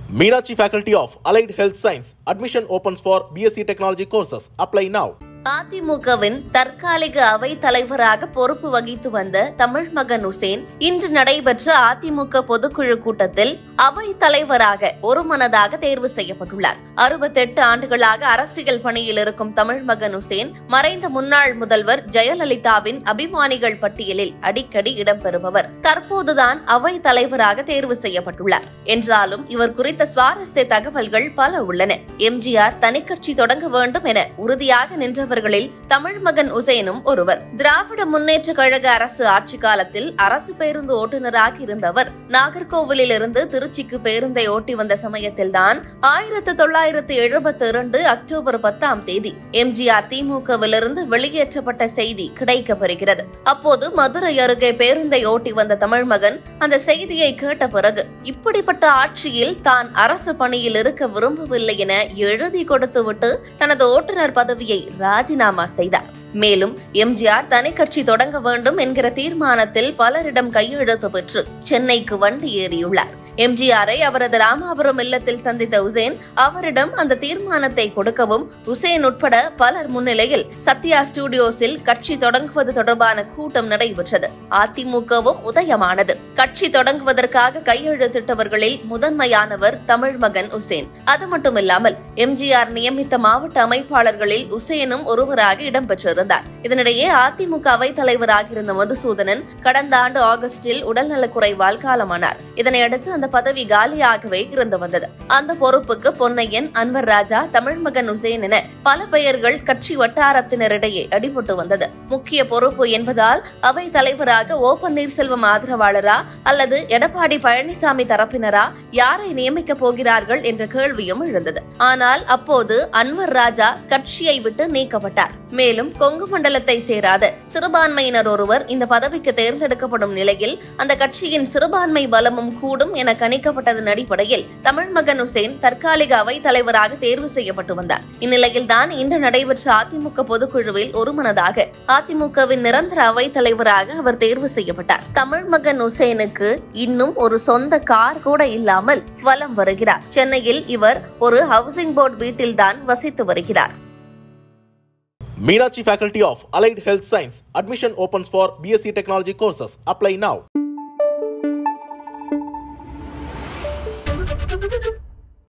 Meenakshi Faculty of Allied Health Science. Admission opens for BSc Technology courses. Apply now. அதிமுகவின் தற்காலிக அவை தலைவராக பொறுப்பு வகித்து வந்த தமிழ் மகன் உசேன் இன்று நடைபெற்ற அதிமுக பொதுக்குழு கூட்டத்தில் அவை தலைவராக ஒருமனதாக தேர்வு செய்யப்பட்டுள்ளார் அறுபத்தெட்டு ஆண்டுகளாக அரசியல் பணியில் இருக்கும் தமிழ் மகன் உசேன் மறைந்த முன்னாள் முதல்வர் ஜெயலலிதாவின் அபிமானிகள் பட்டியலில் அடிக்கடி இடம்பெறுபவர் தற்போதுதான் அவை தலைவராக தேர்வு செய்யப்பட்டுள்ளார் என்றாலும் இவர் குறித்த சுவாரஸ்ய தகவல்கள் பல உள்ளன எம்ஜிஆர் தனிக்கட்சி தொடங்க வேண்டும் என உறுதியாக நின்றவர்களில் தமிழ் மகன் உசேனும் ஒருவர் திராவிட முன்னேற்ற கழக அரசு ஆட்சி காலத்தில் அரசு பேருந்து ஓட்டுநராக இருந்தவர் நாகர்கோவிலில் இருந்து திருச்சிக்கு பேருந்தை ஓட்டி வந்த சமயத்தில்தான் ஆயிரத்து தொள்ளாயிரத்து எழுபத்தி இரண்டு அக்டோபர் பத்தாம் தேதி எம்ஜிஆர் திமுகவிலிருந்து வெளியேற்றப்பட்ட செய்தி கிடைக்கப்பெறுகிறது அப்போது மதுரை அருகே பேருந்தை ஓட்டி வந்த தமிழ் மகன் அந்த செய்தியை கேட்ட பிறகு இப்படிப்பட்ட ஆட்சியில் தான் அரசு பணியில் இருக்க விரும்பவில்லை என எழுதி கொடுத்துவிட்டு தனது ஓட்டுநர் பதவியை ராஜினாமா செய்தார் மேலும் எம்ஜிஆர் தனிக்கட்சி தொடங்க வேண்டும் என்கிற தீர்மானத்தில் பலரிடம் கையெழுத்து பெற்று சென்னைக்கு வண்டி ஏறியுள்ளார் எம்ஜிஆரை அவரது ராமாபுரம் இல்லத்தில் சந்தித்த உசேன் அவரிடம் அந்த தீர்மானத்தை கொடுக்கவும் உசேன் உட்பட பலர் முன்னிலையில் சத்யா ஸ்டுடியோஸில் கட்சி தொடங்குவது தொடர்பான கூட்டம் நடைபெற்றது அதிமுகவும் உதயமானது கட்சி தொடங்குவதற்காக கையெழுத்திட்டவர்களில் முதன்மையானவர் தமிழ் மகன் உசேன் அது மட்டுமில்லாமல் எம்ஜிஆர் நியமித்த மாவட்ட அமைப்பாளர்களில் உசேனும் ஒருவராக இடம்பெற்றிருந்தார் இதனிடையே அதிமுக அவைத் தலைவராக இருந்த மதுசூதனன் கடந்த ஆண்டு ஆகஸ்டில் உடல்நலக்குறைவால் காலமானார் இதனையடுத்து அந்த பதவி காலியாகவே இருந்து வந்தது அந்த பொறுப்புக்கு பொன்னையன் அன்வர் ராஜா தமிழ் மகன் உசேன் என பல பெயர்கள் கட்சி வட்டாரத்தினரிடையே அடிபட்டு வந்தது முக்கிய பொறுப்பு என்பதால் அவை தலைவராக ஓ பன்னீர்செல்வம் ஆதரவாளரா அல்லது எடப்பாடி பழனிசாமி தரப்பினரா யாரை நியமிக்கப் போகிறார்கள் என்ற கேள்வியும் எழுந்தது ஆனால் அப்போது அன்வர் ராஜா கட்சியை விட்டு நீக்கப்பட்டார் மேலும் கொங்கு மண்டலத்தை சேராத சிறுபான்மையினர் ஒருவர் இந்த பதவிக்கு தேர்ந்தெடுக்கப்படும் நிலையில் அந்த கட்சியின் சிறுபான்மை பலமும் கூடும் என கணிக்கப்பட்டதன் அடிப்படையில் தமிழ் மகன் உசேன் தற்காலிக அவைத் தலைவராக தேர்வு செய்யப்பட்டு வந்தார் இந்நிலையில் தான் இன்று நடைபெற்ற அதிமுக பொதுக்குழுவில் ஒருமனதாக அதிமுகவின் நிரந்தர அவைத் தலைவராக அவர் தேர்வு செய்யப்பட்டார் தமிழ் மகன் உசேனுக்கு இன்னும் ஒரு சொந்த கார் கூட இல்லாமல் வலம் வருகிறார் சென்னையில் இவர் ஒரு ஹவுசிங் போர்டு வீட்டில்தான் வசித்து வருகிறார் Meenakshi Faculty of Allied Health Science. Admission opens for BSc Technology courses. Apply now.